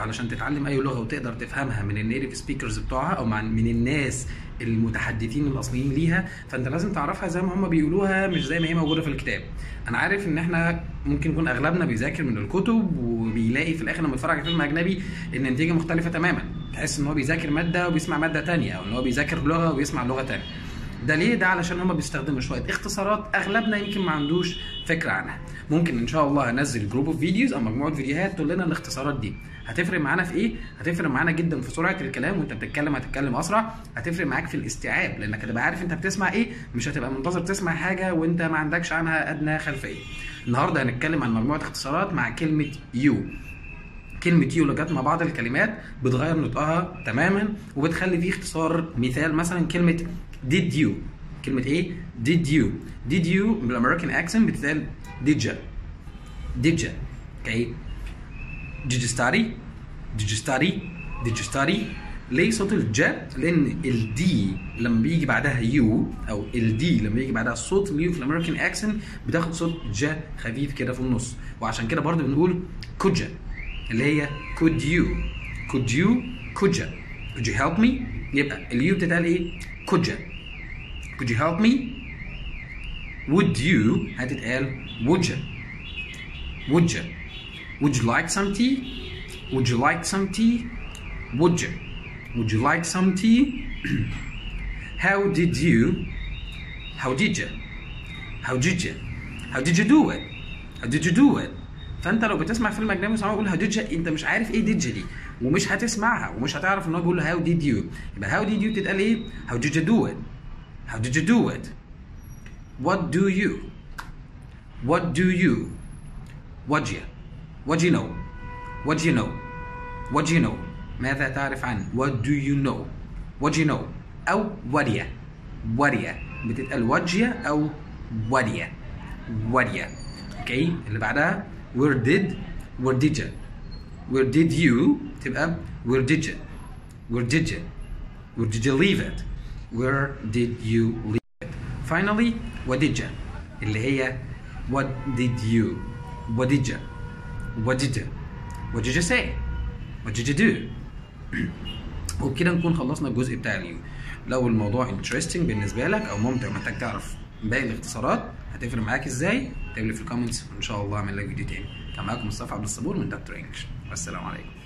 علشان تتعلم اي لغه وتقدر تفهمها من النيتيف سبيكرز بتوعها او مع من الناس المتحدثين الاصليين ليها فانت لازم تعرفها زي ما هم بيقولوها مش زي ما هي موجوده في الكتاب انا عارف ان احنا ممكن يكون اغلبنا بيذاكر من الكتب وبيلاقي في الاخر لما يتفرج على فيلم اجنبي ان النتيجه مختلفه تماما تحس ان هو بيذاكر ماده وبيسمع ماده تانية او ان هو بيذاكر لغه وبيسمع لغه تانية ده ليه؟ ده علشان هما بيستخدموا شويه اختصارات اغلبنا يمكن ما عندوش فكره عنها. ممكن ان شاء الله هنزل جروب اوف فيديوز او مجموعه فيديوهات تقول لنا الاختصارات دي. هتفرق معانا في ايه؟ هتفرق معانا جدا في سرعه الكلام وانت بتتكلم هتتكلم اسرع، هتفرق معاك في الاستيعاب لانك هتبقى عارف انت بتسمع ايه، مش هتبقى منتظر تسمع حاجه وانت ما عندكش عنها ادنى خلفيه. النهارده هنتكلم عن مجموعه اختصارات مع كلمه يو. كلمة يو لو جت مع بعض الكلمات بتغير نطقها تماما وبتخلي فيه اختصار مثال مثلا كلمة did you كلمة ايه؟ did you did you بالامريكان اكسنت بتتقال did ya did ya اوكي did you study did you study did you study ليه صوت الجا؟ لان الدي لما بيجي بعدها يو او الدي لما بيجي بعدها صوت اليو في الامريكان اكسنت بتاخد صوت جا خفيف كده في النص وعشان كده برضه بنقول كوجا اللي هي could you could you could you could you help me يبقى اليو بتتقال ايه could you could you help me would you هتتقال would you would you would you like some tea would you like some tea would you would you like some tea how did you how did you how did you how did you do it how did you do it فانت لو بتسمع فيلم اجنبي وسامع بيقول هدجة انت مش عارف ايه دجة دي ومش هتسمعها ومش هتعرف ان هو بيقول هاو ديد يو يبقى هاو ديد يو تتقال ايه هاو did you do it how did you do it what do you what do you what you what do you know what do you know what do you know ماذا تعرف عن what do you know what do you know او وريا وريا بتتقال وجيا او وريا وريا اوكي اللي بعدها where did where did you where did you تبقى where did you where did you where did you leave it where did you leave it finally what did you اللي هي what did you what did you what did you what did you say what did you do وبكده نكون خلصنا الجزء بتاع اليو لو الموضوع interesting بالنسبه لك او ممتع محتاج تعرف باقي الاختصارات هتفرق معاك ازاي اكتب لي في الكومنتس وان شاء الله اعمل لك فيديو تاني كان معاكم مصطفى عبد الصبور من دكتور انجلش والسلام عليكم